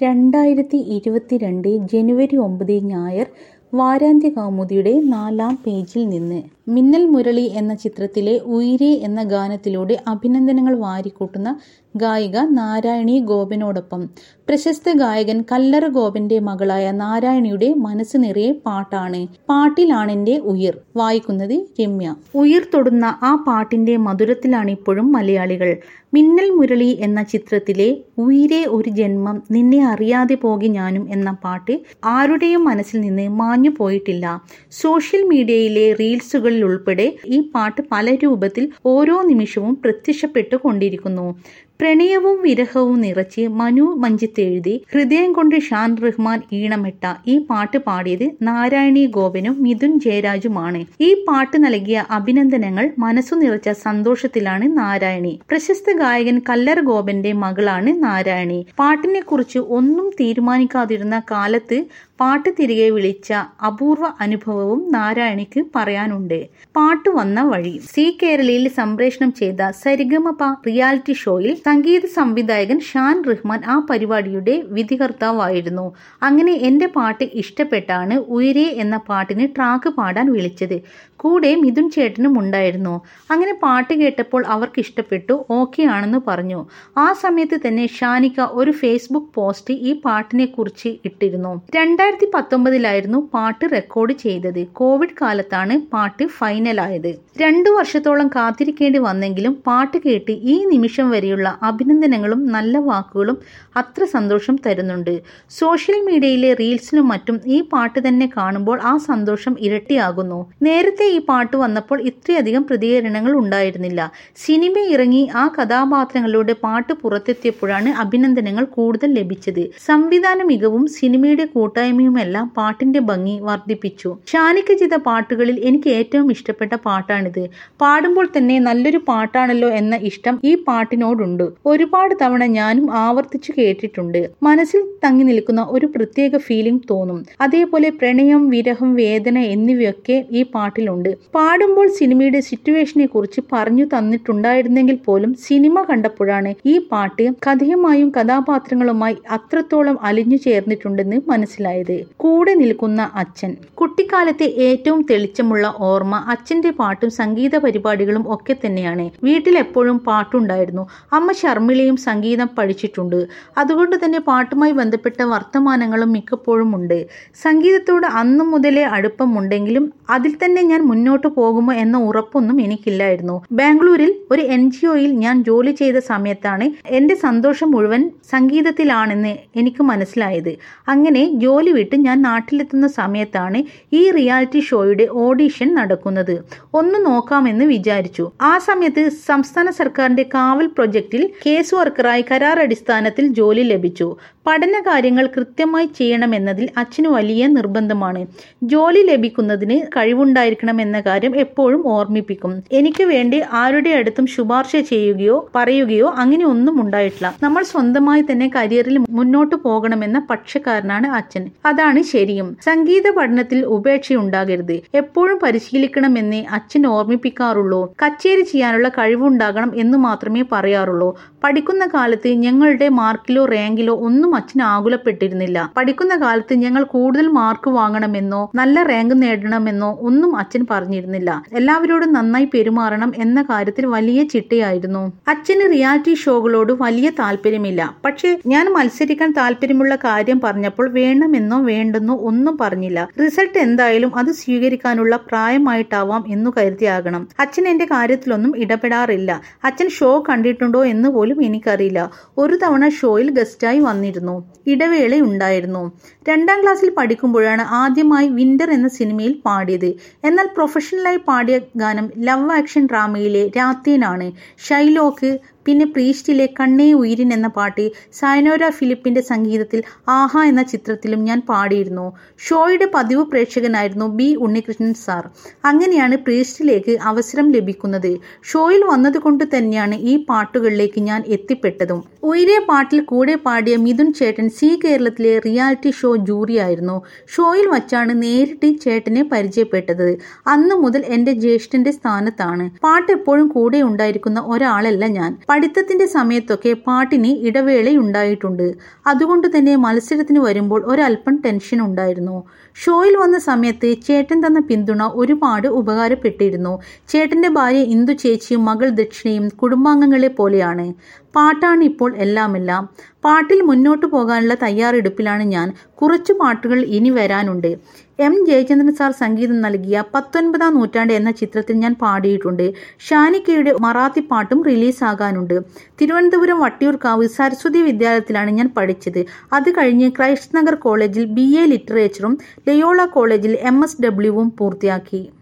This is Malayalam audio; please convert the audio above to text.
രണ്ടായിരത്തി ഇരുപത്തിരണ്ട് ജനുവരി ഒമ്പത് ഞായർ വാരാന്ത്യ കൗമുദിയുടെ നാലാം പേജിൽ നിന്ന് മിന്നൽ മുരളി എന്ന ചിത്രത്തിലെ ഉയിരേ എന്ന ഗാനത്തിലൂടെ അഭിനന്ദനങ്ങൾ വാരിക്കൂട്ടുന്ന ഗായിക നാരായണി ഗോപനോടൊപ്പം പ്രശസ്ത ഗായകൻ കല്ലറ ഗോപന്റെ മകളായ നാരായണിയുടെ മനസ്സ് നിറയെ പാട്ടാണ് പാട്ടിലാണെന്റെ ഉയിർ വായിക്കുന്നത് രമ്യ ഉയിർ തൊടുന്ന ആ പാട്ടിന്റെ മധുരത്തിലാണ് ഇപ്പോഴും മലയാളികൾ മിന്നൽ മുരളി എന്ന ചിത്രത്തിലെ ഉയിരേ ഒരു ജന്മം നിന്നെ അറിയാതെ പോകി ഞാനും എന്ന പാട്ട് ആരുടെയും മനസ്സിൽ നിന്ന് മാഞ്ഞു പോയിട്ടില്ല സോഷ്യൽ മീഡിയയിലെ റീൽസുകളിൽ ഉൾപ്പെടെ ഈ പാട്ട് പല രൂപത്തിൽ ഓരോ നിമിഷവും പ്രത്യക്ഷപ്പെട്ടു കൊണ്ടിരിക്കുന്നു പ്രണയവും വിരഹവും നിറച്ച് മനു മഞ്ജിത്ത് എഴുതി ഹൃദയം കൊണ്ട് ഷാൻ റഹ്മാൻ ഈണമിട്ട ഈ പാട്ട് പാടിയത് നാരായണി ഗോപനും മിഥുൻ ജയരാജുമാണ് ഈ പാട്ട് നൽകിയ അഭിനന്ദനങ്ങൾ മനസ്സു നിറച്ച സന്തോഷത്തിലാണ് നാരായണി പ്രശസ്ത ഗായകൻ കല്ലർ ഗോപന്റെ മകളാണ് നാരായണി പാട്ടിനെ കുറിച്ച് ഒന്നും തീരുമാനിക്കാതിരുന്ന കാലത്ത് പാട്ട് തിരികെ വിളിച്ച അപൂർവ അനുഭവവും നാരായണിക്ക് പറയാനുണ്ട് പാട്ട് വന്ന വഴി സി കേരളയിൽ സംപ്രേഷണം ചെയ്ത സരിഗമപ റിയാലിറ്റി ഷോയിൽ സംഗീത സംവിധായകൻ ഷാൻ റഹ്മാൻ ആ പരിപാടിയുടെ വിധികർത്താവായിരുന്നു അങ്ങനെ എന്റെ പാട്ട് ഇഷ്ടപ്പെട്ടാണ് ഉയരേ എന്ന പാട്ടിന് ട്രാക്ക് പാടാൻ വിളിച്ചത് കൂടെ മിഥുൻ ചേട്ടനും ഉണ്ടായിരുന്നു അങ്ങനെ പാട്ട് കേട്ടപ്പോൾ അവർക്ക് ഇഷ്ടപ്പെട്ടു ഓക്കെ ആണെന്ന് പറഞ്ഞു ആ സമയത്ത് തന്നെ ഷാനിക ഒരു ഫേസ്ബുക്ക് പോസ്റ്റ് ഈ പാട്ടിനെ കുറിച്ച് ഇട്ടിരുന്നു രണ്ടായിരത്തി പത്തൊമ്പതിലായിരുന്നു പാട്ട് റെക്കോർഡ് ചെയ്തത് കോവിഡ് കാലത്താണ് പാട്ട് ഫൈനലായത് രണ്ടു വർഷത്തോളം കാത്തിരിക്കേണ്ടി വന്നെങ്കിലും പാട്ട് കേട്ട് ഈ നിമിഷം വരെയുള്ള അഭിനന്ദനങ്ങളും നല്ല വാക്കുകളും അത്ര സന്തോഷം തരുന്നുണ്ട് സോഷ്യൽ മീഡിയയിലെ റീൽസിനും മറ്റും ഈ പാട്ട് തന്നെ കാണുമ്പോൾ ആ സന്തോഷം ഇരട്ടിയാകുന്നു നേരത്തെ ഈ പാട്ട് വന്നപ്പോൾ ഇത്രയധികം പ്രതികരണങ്ങൾ ഉണ്ടായിരുന്നില്ല സിനിമ ഇറങ്ങി ആ കഥാപാത്രങ്ങളുടെ പാട്ട് പുറത്തെത്തിയപ്പോഴാണ് അഭിനന്ദനങ്ങൾ കൂടുതൽ ലഭിച്ചത് സംവിധാന മികവും സിനിമയുടെ കൂട്ടായ്മയുമെല്ലാം പാട്ടിന്റെ ഭംഗി വർദ്ധിപ്പിച്ചു ഷാനിക്ക ചെയ്ത പാട്ടുകളിൽ എനിക്ക് ഏറ്റവും ഇഷ്ടപ്പെട്ട പാട്ടാണിത് പാടുമ്പോൾ തന്നെ നല്ലൊരു പാട്ടാണല്ലോ എന്ന ഇഷ്ടം ഈ പാട്ടിനോടുണ്ട് ഒരുപാട് തവണ ഞാനും ആവർത്തിച്ചു കേട്ടിട്ടുണ്ട് മനസ്സിൽ തങ്ങി നിൽക്കുന്ന ഒരു പ്രത്യേക ഫീലിംഗ് തോന്നും അതേപോലെ പ്രണയം വിരഹം വേദന എന്നിവയൊക്കെ ഈ പാട്ടിലുണ്ട് പാടുമ്പോൾ സിനിമയുടെ സിറ്റുവേഷനെ കുറിച്ച് പറഞ്ഞു തന്നിട്ടുണ്ടായിരുന്നെങ്കിൽ പോലും സിനിമ കണ്ടപ്പോഴാണ് ഈ പാട്ട് കഥയുമായും കഥാപാത്രങ്ങളുമായി അത്രത്തോളം അലിഞ്ഞു ചേർന്നിട്ടുണ്ടെന്ന് മനസ്സിലായത് കൂടെ നിൽക്കുന്ന അച്ഛൻ കുട്ടിക്കാലത്തെ ഏറ്റവും തെളിച്ചമുള്ള ഓർമ്മ അച്ഛന്റെ പാട്ടും സംഗീത പരിപാടികളും ഒക്കെ തന്നെയാണ് വീട്ടിൽ എപ്പോഴും പാട്ടുണ്ടായിരുന്നു അമ്മ ശർമ്മിളയും സംഗീതം പഠിച്ചിട്ടുണ്ട് അതുകൊണ്ട് തന്നെ പാട്ടുമായി ബന്ധപ്പെട്ട വർത്തമാനങ്ങളും മിക്കപ്പോഴും ഉണ്ട് സംഗീതത്തോട് അന്നു മുതലേ അടുപ്പമുണ്ടെങ്കിലും അതിൽ തന്നെ ഞാൻ മുന്നോട്ട് പോകുമോ എന്ന ഉറപ്പൊന്നും എനിക്കില്ലായിരുന്നു ബാംഗ്ലൂരിൽ ഒരു എൻ ജി ഒയിൽ ഞാൻ ജോലി ചെയ്ത സമയത്താണ് എന്റെ സന്തോഷം മുഴുവൻ സംഗീതത്തിലാണെന്ന് എനിക്ക് മനസ്സിലായത് അങ്ങനെ ജോലി വിട്ട് ഞാൻ നാട്ടിലെത്തുന്ന സമയത്താണ് ഈ റിയാലിറ്റി ഷോയുടെ ഓഡീഷൻ നടക്കുന്നത് ഒന്ന് നോക്കാമെന്ന് വിചാരിച്ചു ആ സമയത്ത് സംസ്ഥാന സർക്കാരിന്റെ കാവൽ പ്രൊജക്റ്റിൽ കേസ് വർക്കറായി കരാർ അടിസ്ഥാനത്തിൽ ജോലി ലഭിച്ചു പഠന കാര്യങ്ങൾ കൃത്യമായി ചെയ്യണമെന്നതിൽ അച്ഛന് വലിയ നിർബന്ധമാണ് ജോലി ലഭിക്കുന്നതിന് കഴിവുണ്ടായിരിക്കണം എന്ന കാര്യം എപ്പോഴും ഓർമ്മിപ്പിക്കും എനിക്ക് വേണ്ടി ആരുടെ അടുത്തും ശുപാർശ ചെയ്യുകയോ പറയുകയോ അങ്ങനെ ഒന്നും ഉണ്ടായിട്ടില്ല നമ്മൾ സ്വന്തമായി തന്നെ കരിയറിൽ മുന്നോട്ട് പോകണമെന്ന പക്ഷക്കാരനാണ് അച്ഛൻ അതാണ് ശരിയും സംഗീത പഠനത്തിൽ ഉപേക്ഷയുണ്ടാകരുത് എപ്പോഴും പരിശീലിക്കണമെന്നേ അച്ഛൻ ഓർമ്മിപ്പിക്കാറുള്ളൂ കച്ചേരി ചെയ്യാനുള്ള കഴിവുണ്ടാകണം എന്ന് മാത്രമേ പറയാറുള്ളൂ പഠിക്കുന്ന കാലത്ത് ഞങ്ങളുടെ മാർക്കിലോ റാങ്കിലോ ഒന്നും അച്ഛൻ ആകുലപ്പെട്ടിരുന്നില്ല പഠിക്കുന്ന കാലത്ത് ഞങ്ങൾ കൂടുതൽ മാർക്ക് വാങ്ങണമെന്നോ നല്ല റാങ്ക് നേടണമെന്നോ ഒന്നും അച്ഛൻ പറഞ്ഞിരുന്നില്ല എല്ലാവരോടും നന്നായി പെരുമാറണം എന്ന കാര്യത്തിൽ വലിയ ചിട്ടയായിരുന്നു അച്ഛന് റിയാലിറ്റി ഷോകളോട് വലിയ താല്പര്യമില്ല പക്ഷേ ഞാൻ മത്സരിക്കാൻ താല്പര്യമുള്ള കാര്യം പറഞ്ഞപ്പോൾ വേണമെന്നോ വേണ്ടെന്നോ ഒന്നും പറഞ്ഞില്ല റിസൾട്ട് എന്തായാലും അത് സ്വീകരിക്കാനുള്ള പ്രായമായിട്ടാവാം എന്നു കരുതിയാകണം അച്ഛൻ എന്റെ കാര്യത്തിലൊന്നും ഇടപെടാറില്ല അച്ഛൻ ഷോ കണ്ടിട്ടുണ്ടോ എന്ന് പോലും എനിക്കറിയില്ല ഒരു തവണ ഷോയിൽ ഗസ്റ്റായി വന്നിരുന്നു ഇടവേള ഉണ്ടായിരുന്നു രണ്ടാം ക്ലാസ്സിൽ പഠിക്കുമ്പോഴാണ് ആദ്യമായി വിന്റർ എന്ന സിനിമയിൽ പാടിയത് എന്നാൽ പ്രൊഫഷണലായി പാടിയ ഗാനം ലവ് ആക്ഷൻ ഡ്രാമയിലെ രാത്തേനാണ് ഷൈലോക്ക് പിന്നെ പ്രീസ്റ്റിലെ കണ്ണേ ഉയിരിൻ എന്ന പാട്ട് സയനോര ഫിലിപ്പിന്റെ സംഗീതത്തിൽ ആഹ എന്ന ചിത്രത്തിലും ഞാൻ പാടിയിരുന്നു ഷോയുടെ പതിവ് പ്രേക്ഷകനായിരുന്നു ബി ഉണ്ണികൃഷ്ണൻ സാർ അങ്ങനെയാണ് പ്രീസ്റ്റിലേക്ക് അവസരം ലഭിക്കുന്നത് ഷോയിൽ വന്നതുകൊണ്ട് തന്നെയാണ് ഈ പാട്ടുകളിലേക്ക് ഞാൻ എത്തിപ്പെട്ടതും ഉയരെ പാട്ടിൽ കൂടെ പാടിയ മിഥുൻ ചേട്ടൻ സി കേരളത്തിലെ റിയാലിറ്റി ഷോ ജൂറിയായിരുന്നു ഷോയിൽ വച്ചാണ് നേരിട്ട് ചേട്ടനെ പരിചയപ്പെട്ടത് അന്നു മുതൽ എന്റെ ജ്യേഷ്ഠന്റെ സ്ഥാനത്താണ് പാട്ട് എപ്പോഴും കൂടെ ഉണ്ടായിരിക്കുന്ന ഒരാളല്ല ഞാൻ പഠിത്തത്തിന്റെ സമയത്തൊക്കെ പാട്ടിന് ഇടവേളയുണ്ടായിട്ടുണ്ട് അതുകൊണ്ട് തന്നെ മത്സരത്തിന് വരുമ്പോൾ ഒരല്പം ടെൻഷൻ ഉണ്ടായിരുന്നു ഷോയിൽ വന്ന സമയത്ത് ചേട്ടൻ തന്ന പിന്തുണ ഒരുപാട് ഉപകാരപ്പെട്ടിരുന്നു ചേട്ടന്റെ ഭാര്യ ഇന്ദു ചേച്ചിയും മകൾ ദക്ഷിണയും കുടുംബാംഗങ്ങളെ പോലെയാണ് പാട്ടാണ് ഇപ്പോൾ എല്ലാമെല്ലാം പാട്ടിൽ മുന്നോട്ട് പോകാനുള്ള തയ്യാറെടുപ്പിലാണ് ഞാൻ കുറച്ചു പാട്ടുകൾ ഇനി വരാനുണ്ട് എം ജയചന്ദ്രൻ സാർ സംഗീതം നൽകിയ പത്തൊൻപതാം നൂറ്റാണ്ട് എന്ന ചിത്രത്തിൽ ഞാൻ പാടിയിട്ടുണ്ട് ഷാനിക്കയുടെ മറാത്തി പാട്ടും റിലീസാകാനുണ്ട് തിരുവനന്തപുരം വട്ടിയൂർക്കാവ് സരസ്വതി വിദ്യാലയത്തിലാണ് ഞാൻ പഠിച്ചത് അത് കഴിഞ്ഞ് ക്രൈസ്റ്റ് നഗർ കോളേജിൽ ബി എ ലിറ്ററേച്ചറും ലയോള കോളേജിൽ എം എസ് ഡബ്ല്യുവും പൂർത്തിയാക്കി